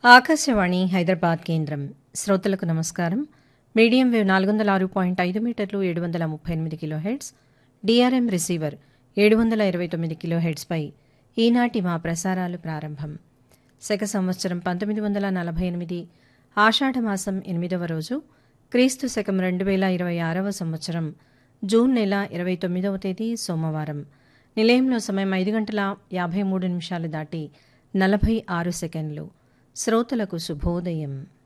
ఆకాశవాణి హైదరాబాద్ కేంద్రం శ్రోతలకు నమస్కారం మీడియం వేవ్ నాలుగు వందల ఆరు పాయింట్ ఐదు మీటర్లు ఏడు వందల ముప్పై ఎనిమిది కిలో హెడ్స్ డిఆర్ఎం రిసీవర్ ఏడు వందల ఇరవై తొమ్మిది కిలో హెడ్స్పై ఈనాటి మా ప్రసారాలు ప్రారంభం శక సంవత్సరం పంతొమ్మిది వందల నలభై ఎనిమిది ఆషాఢమాసం ఎనిమిదవ రోజు క్రీస్తు శకం రెండు వేల ఇరవై ఆరవ సంవత్సరం జూన్ నెల ఇరవై తొమ్మిదవ తేదీ సోమవారం నిలయంలో సమయం ఐదు గంటల యాభై మూడు నిమిషాలు దాటి నలభై ఆరు సెకండ్లు శ్రోతలకు శుభోదయం